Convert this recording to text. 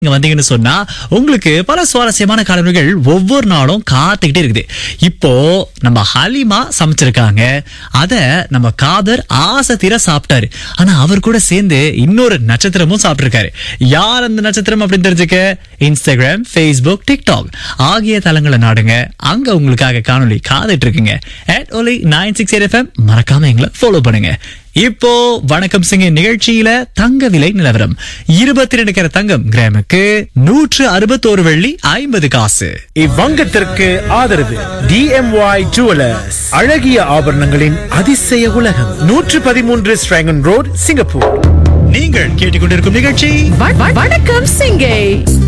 இங்க வந்தீங்கன்னு சொன்னா உங்களுக்கு பல சுவாரஸ்யமான காலங்கள் ஒவ்வொரு நாளும் காத்துக்கிட்டே இருக்குது இப்போ நம்ம ஹலிமா சமைச்சிருக்காங்க அத நம்ம காதர் ஆசை தீர சாப்பிட்டாரு ஆனா அவர் கூட சேர்ந்து இன்னொரு நட்சத்திரமும் சாப்பிட்டிருக்காரு யார் அந்த நட்சத்திரம் அப்படின்னு தெரிஞ்சுக்க இன்ஸ்டாகிராம் ஃபேஸ்புக் டிக்டாக் ஆகிய தளங்களை நாடுங்க அங்க உங்களுக்காக காணொளி காத்துட்டு இருக்குங்க at ஒலி நைன் சிக்ஸ் எஃப்எம் மறக்காம எங்களை ஃபாலோ பண்ணுங்க இப்போ வணக்கம் சிங்க நிகழ்ச்சியில தங்க விலை நிலவரம் இருபத்தி ரெண்டு கேர தங்கம் கிராமுக்கு நூற்று அறுபத்தோரு வெள்ளி ஐம்பது காசு இவ்வங்கத்திற்கு ஆதரவு டிஎம்ஒய் ஜுவலர்ஸ் அழகிய ஆபரணங்களின் அதிசய உலகம் நூற்று பதிமூன்று ஸ்ட்ராங்கன் ரோட் சிங்கப்பூர் நீங்கள் கேட்டுக்கொண்டிருக்கும் நிகழ்ச்சி வ- வ- வணக்கம் சிங்கை